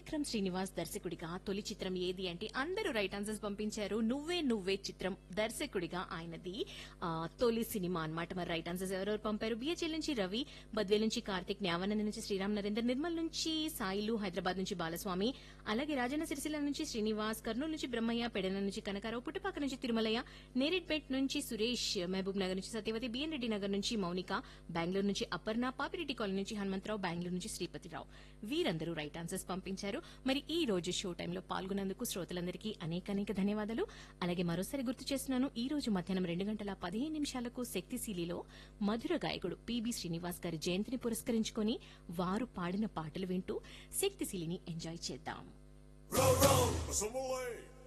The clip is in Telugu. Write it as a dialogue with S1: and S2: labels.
S1: విక్రమ్ శ్రీనివాస్ దర్శకుడిగా తొలి చిత్రం ఏది అంటే అందరూ రైట్ ఆన్సర్స్ పంపించారు నువ్వే నువ్వే చిత్రం దర్శకుడిగా ఆయనది ఆ, తొలి సినిమా అన్నమాట మరి రైట్ ఆన్సర్స్ ఎవరెవరు పంపారు బిహెచ్ఎల్ నుంచి రవి బద్వేల్ నుంచి కార్తిక్ న్యావానంద నుంచి శ్రీరామ్ నరేందర్ నిర్మల్ నుంచి సాయిలు హైదరాబాద్ నుంచి బాలస్వామి అలాగే రాజన్న సిరిసిల్ల నుంచి శ్రీనివాస్ కర్నూలు నుంచి బ్రహ్మయ్య పెడన నుంచి కనకారావు పుట్టపాక నుంచి తిరుమలయ్య నేరేడ్పేట్ నుంచి సురేష్ మహబూబ్ నగర్ నుంచి సత్యవతి బిఎన్ రెడ్డి నగర్ నుంచి మౌనిక బెంగళూరు నుంచి అపర్ణ పాపిరెడ్డి కాలనీ నుంచి హనుమంతరావు బెంగళూరు నుంచి శ్రీపతిరావు వీరందరూ రైట్ ఆన్సర్స్ పంపించారు మరి ఈ రోజు షో టైంలో పాల్గొన్నందుకు శ్రోతలందరికీ అనేక అనేక ధన్యవాదాలు అలాగే మరోసారి గుర్తు చేస్తున్నాను ఈ రోజు మధ్యాహ్నం రెండు గంటల పదిహేను నిమిషాలకు శక్తిశీలిలో మధుర గాయకుడు పిబి శ్రీనివాస్ గారి జయంతిని పురస్కరించుకొని వారు పాడిన పాటలు వింటూ శక్తిశీలిని ఎంజాయ్ చేద్దాం
S2: Row, row, Assembly!